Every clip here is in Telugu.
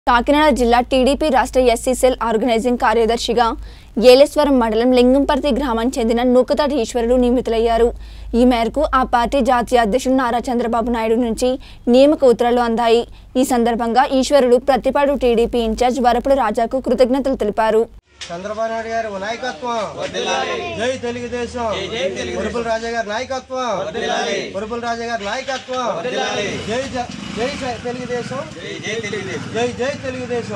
కాకినాడ జిల్లా టీడీపీ రాష్ట్ర ఎస్సీ సెల్ ఆర్గనైజింగ్ కార్యదర్శిగా ఏలేశ్వరం మండలం లింగంపర్తి గ్రామానికి చెందిన నూకతాటి ఈశ్వరుడు నియమితులయ్యారు ఈ మేరకు ఆ పార్టీ జాతీయ అధ్యక్షుడు నారా చంద్రబాబు నాయుడు నుంచి నియామక ఉత్తరాలు అందాయి ఈ సందర్భంగా ఈశ్వరుడు ప్రతిపాడు టీడీపీ ఇన్ఛార్జ్ వరపుడు రాజాకు కృతజ్ఞతలు తెలిపారు చంద్రబాబు నాయుడు గారి నాయకత్వం జై తెలుగుదేశం ఉరుపుల రాజా గారి నాయకత్వం ఉరుపుల రాజా గారి నాయకత్వం జై జ- జై జ- తెలుగుదేశం జై జై తెలుగుదేశం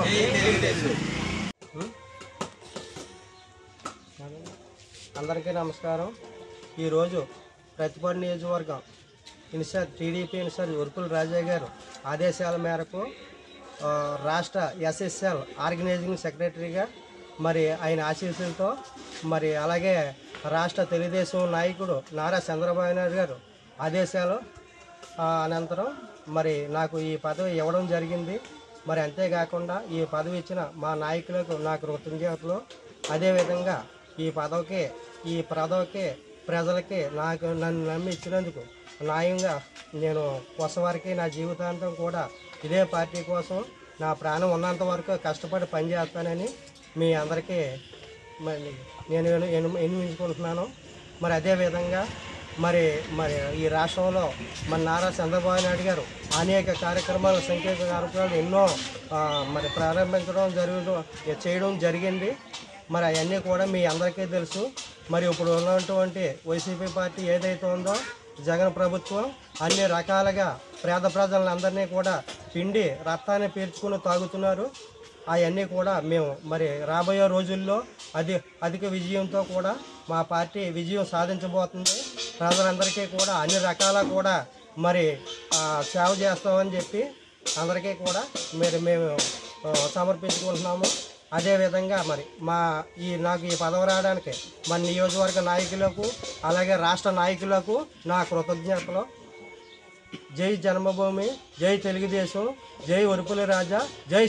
అందరికీ నమస్కారం ఈరోజు ప్రతిపాడు నియోజకవర్గం incharge TDP incharge Urupula Raja గారు ఆదేశాల మేరకు ఆ, రాష్ట్ర ఎస్ఎస్ఎల్ ఆర్గనైజింగ్ సెక్రటరీగా మరి ఆయన ఆశీస్సులతో మరి అలాగే రాష్ట్ర తెలుగుదేశం నాయకుడు నారా చంద్రబాబు నాయుడు గారు ఆదేశాలు ఆ, అనంతరం మరి నాకు ఈ పదవి ఇవ్వడం జరిగింది మరి అంతేకాకుండా ఈ పదవి ఇచ్చిన మా నాయకులకు నాకు కృతజ్ఞతలు అదేవిధంగా ఈ పదవికి ఈ పదవికి ప్రజలకి నాకు నన్ను నమ్మి ఇచ్చినందుకు న్యాయంగా నేను కొసవారికి నా జీవితాంతం కూడా ఇదే పార్టీ కోసం నా ప్రాణం ఉన్నంత వరకు కష్టపడి పనిచేస్తానని మీ అందరికీ మరి నేను ఎను- ఎను- ఎన్నించుకుంటున్నాను మరి అదేవిధంగా మరి మరి ఈ రాష్ట్రంలో మన నారా చంద్రబాబు నాయుడు గారు అనేక కార్యక్రమాలు సంకేత కార్యక్రమాలు ఎన్నో ఆ, మరి ప్రారంభించడం జరగడం చేయడం జరిగింది మరి అవన్నీ కూడా మీ అందరికీ తెలుసు మరి ఇప్పుడు ఉన్నటువంటి వైసీపీ పార్టీ ఏదైతే ఉందో జగన్ ప్రభుత్వం అన్ని రకాలుగా పేద ప్రజలందరినీ కూడా పిండి రక్తాన్ని పీల్చుకుని తాగుతున్నారు అవన్నీ కూడా మేము మరి రాబోయే రోజుల్లో అది అధిక విజయంతో కూడా మా పార్టీ విజయం సాధించబోతుంది ప్రజలందరికీ కూడా అన్ని రకాల కూడా మరి ఆ, సేవ చేస్తామని చెప్పి అందరికీ కూడా మరి మేము ఆ, సమర్పించుకుంటున్నాము అదేవిధంగా మరి మా ఈ నాకు ఈ పదవి రావడానికి మన నియోజకవర్గ నాయకులకు అలాగే రాష్ట్ర నాయకులకు నా కృతజ్ఞతలు జై జన్మభూమి జై తెలుగుదేశం జై ఉరుపుల రాజా జై